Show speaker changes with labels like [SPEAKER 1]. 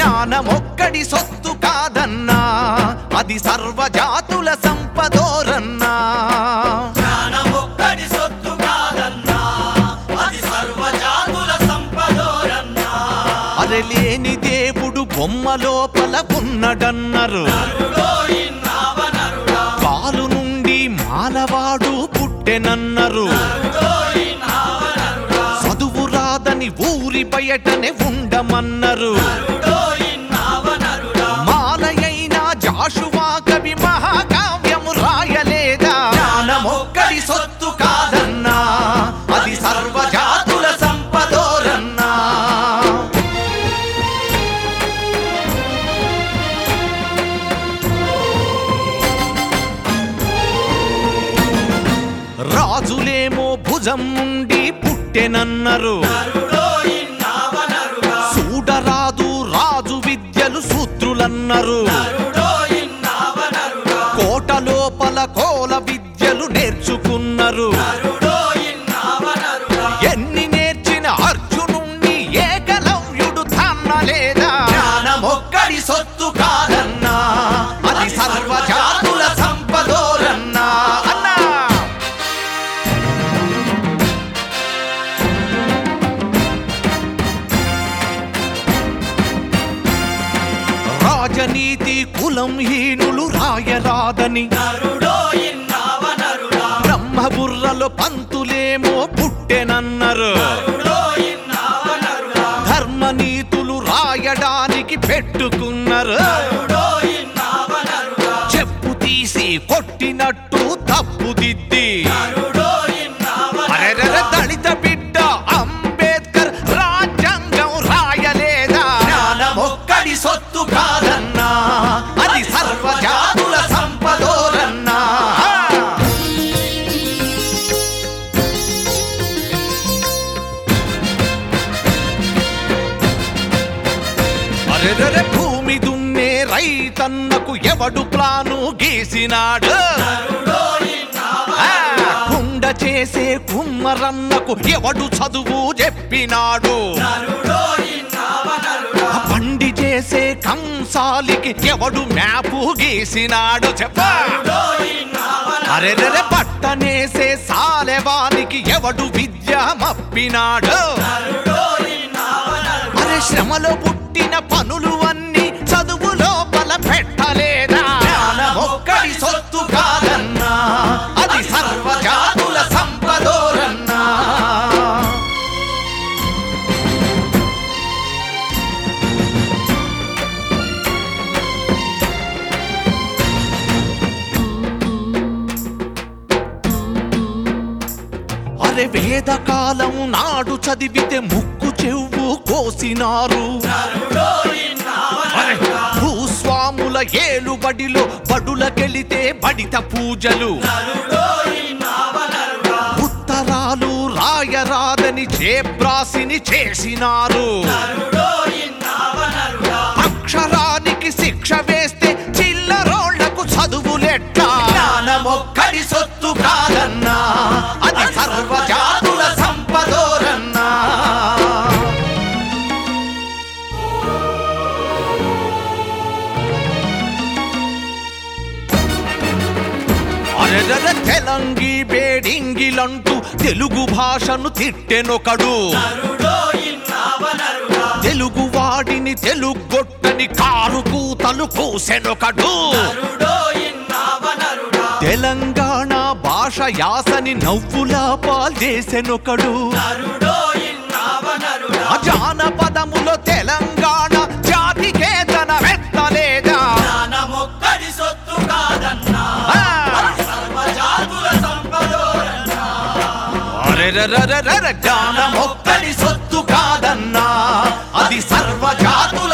[SPEAKER 1] జ్ఞానమొక్కడి సొత్తు కాదన్నా అది సర్వజాతుల సంపదోరన్నా
[SPEAKER 2] జ్ఞానమొక్కడి సొత్తు కాదన్నా అది సర్వజాతుల సంపదోరన్నా
[SPEAKER 1] అరే లేని దేవుడు బొమ్మ లోపల ఉన్నడన్నారు
[SPEAKER 2] నరుడో ఇన్నావ నరుడా
[SPEAKER 1] పాలు నుండి మానవాడు పుట్టెనన్నారు
[SPEAKER 2] నరుడో ఇన్నావ నరుడా
[SPEAKER 1] చదువు రాదని ఊరి బయటనే ఉండమన్నారు
[SPEAKER 2] నరుడో ఇన్నావ నరుడా
[SPEAKER 1] మాలయైన జాషువా కవి మహాకావ్యము రాయలేదా జ్ఞానమొక్కడి సొత్తు కాదన్నా అది సర్వజాతుల సంపదోరన్నా రాజులేమో భుజం నుండి పుట్టెనన్నారు
[SPEAKER 2] నరుడో ఇన్నావ నరుడా
[SPEAKER 1] చూడరాదు రాజు విద్యలు సూత్రులన్నారు
[SPEAKER 2] నరుడో ఇన్నావ నరుడా
[SPEAKER 1] కోట లోపల కోల విద్యలు నేర్చుకున్నారు
[SPEAKER 2] నరుడో ఇన్నావ నరుడా
[SPEAKER 1] ఎన్ని నేర్చిన అర్జునుణ్ణి ఏకలవ్యుడు తన్నలేదా జ్ఞానమొక్కడి సొత్తు కాదన్నా అది సర్వజాతుల సంపదోరన్నా అన్నా రాజనీతి కులం హీనులు రాయరాదని
[SPEAKER 2] నరుడో ఇన్నావ నరుడా
[SPEAKER 1] బ్రహ్మ బుర్రలో పంతులేమో పుట్టెనన్నారు
[SPEAKER 2] నరుడో ఇన్నావ నరుడా
[SPEAKER 1] ధర్మ నీతులు రాయడానికి పెట్టుకున్నారు
[SPEAKER 2] నరుడో ఇన్నావ నరుడా
[SPEAKER 1] చెప్పు తీసి కొట్టినట్టు తప్పు దిద్ది
[SPEAKER 2] నరుడో ఇన్నావ
[SPEAKER 1] అరెరెరె దళిత బిడ్డ అంబేద్కర్ రాజ్యాంగం రాయలేదా జ్ఞానమొక్కడి సొత్తు కాదన్నా అది సర్వజాతుల సంపదోరన్నా అరెరెరె భూమి దున్నే రైతన్నకు ఎవడు ప్లాను గీసినాడు
[SPEAKER 2] నరుడో ఇన్నావ
[SPEAKER 1] ఆ, కుండ చేసే కుమ్మరన్నకు ఎవడు చదువు చెప్పినాడు
[SPEAKER 2] నరుడో ఇన్నావ నరుడా
[SPEAKER 1] బండి చేసే కంసాలికి ఎవడు మ్యాపు గీసినాడు చెప్ప
[SPEAKER 2] నరుడో ఇన్నావ
[SPEAKER 1] అరెరెరె పట్టనేసే సాలెవానికి ఎవడు విద్య మప్పినాడు
[SPEAKER 2] నరుడో ఇన్నావ నరుడా
[SPEAKER 1] అరే శ్రమలో పుట్టిన పనులు అన్ని చదువు లోపల పెట్టలేదా జ్ఞానమొక్కడి సొత్తు కాదన్నా అది సర్వజాతుల సంపదోరన్నా అరే వేదకాలం నాడు చదివితే ముక్కు చెవు కోసినారు
[SPEAKER 2] నరుడో ఇన్నావ నరుడా
[SPEAKER 1] భూస్వాముల ఏలుబడిలో బడులకెళితే బడిత పూజలు
[SPEAKER 2] నరుడో ఇన్నావ నరుడా
[SPEAKER 1] ఉత్తరాలు రాయరాదని చేబ్రాసిని చేసినారు
[SPEAKER 2] నరుడో ఇన్నావ నరుడా
[SPEAKER 1] అక్షరానికి శిక్ష వేస్తే చిల్లరోళ్లకు చదువులెట్టా జ్ఞానమొక్కడి సొత్తు కాదన్నా అది సర్వజాతుల సంపదోరన్నా అరెరెరె తెలంగి బేడింగిలంటూ తెలుగు భాషను తిట్టెనొకడు
[SPEAKER 2] నరుడో ఇన్నావ నరుడా
[SPEAKER 1] తెలుగు వాడిని తెలుగొట్టని కారు కూతలు కూసెనొకడు
[SPEAKER 2] నరుడో ఇన్నావ నరుడా
[SPEAKER 1] తెలంగాణ భాష యాసని నవ్వులా పాల్చేసెనొకడు
[SPEAKER 2] నరుడో ఇన్నావ నరుడా
[SPEAKER 1] ఆ జానపదములో తెలంగాణ జాతికే తన వెత్తలేదా
[SPEAKER 2] జ్ఞానమొక్కడి సొత్తు కాదన్నా
[SPEAKER 1] ఆ!
[SPEAKER 2] సర్వజాతుల సంపదోరన్నా
[SPEAKER 1] అరెరెరెరెరె జ్ఞానమొక్కడి సొత్తు కాదన్నా అది సర్వజాతుల